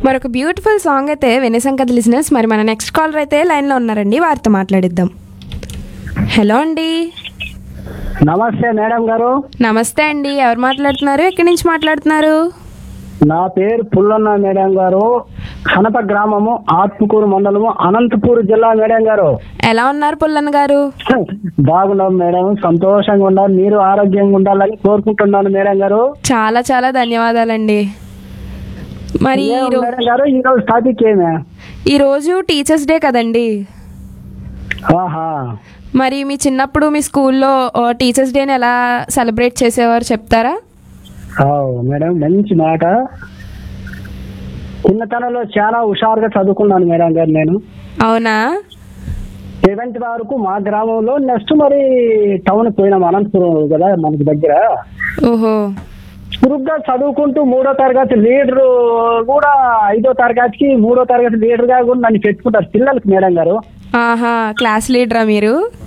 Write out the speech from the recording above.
మరొక beautiful song అయితే వినేసాం కదా లిజినెస్ మరి మన నెక్స్ట్ కాలర్ అయితే లైన్లో ఉన్నారండి వారితో మాట్లాడిద్దాం హలో అండి నమస్తే మేడం గారు నమస్తే అండి ఎవరు మాట్లాడుతున్నారు ఎక్కడి నుంచి మాట్లాడుతున్నారు నా పేరు పుల్లన్న మేడం గారు హనప గ్రామము ఆత్మకూరు మండలము అనంతపూర్ జిల్లా మేడం గారు ఎలా ఉన్నారు పుల్లన్న గారు బాగున్నాం మేడం సంతోషంగా ఉండాలి మీరు ఆరోగ్యంగా ఉండాలని కోరుకుంటున్నాను మేడం గారు చాలా చాలా ధన్యవాదాలండి మరి ఏం ఈరో- మేడం గారు ఈరోజు టాపిక్ ఏమే ఈరోజు టీచర్స్ డే కదండి ఆహా మరి మీ చిన్నప్పుడు మీ స్కూల్లో ఆ, టీచర్స్ డేని ఎలా సెలబ్రేట్ చేసేవారు చెప్తారా ఓ, మేడం మంచి మాట చిన్నతనంలో చాలా హుషారుగా చదువుకున్నాను మేడం గారు నేను అవునా సెవెంత్ వరకు మా గ్రామంలో నెక్స్ట్ మరి టౌన్ పోయినాం అనంతపురం కదా మనకి దగ్గర ఓహో చురుగ్గా చదువుకుంటూ మూడో తరగతి లీడర్ కూడా ఐదో తరగతికి మూడో తరగతి లీడర్ గా కూడా నన్ను పెట్టుకుంటారు పిల్లలకి మేడం గారు ఆహా క్లాస్ లీడరా మీరు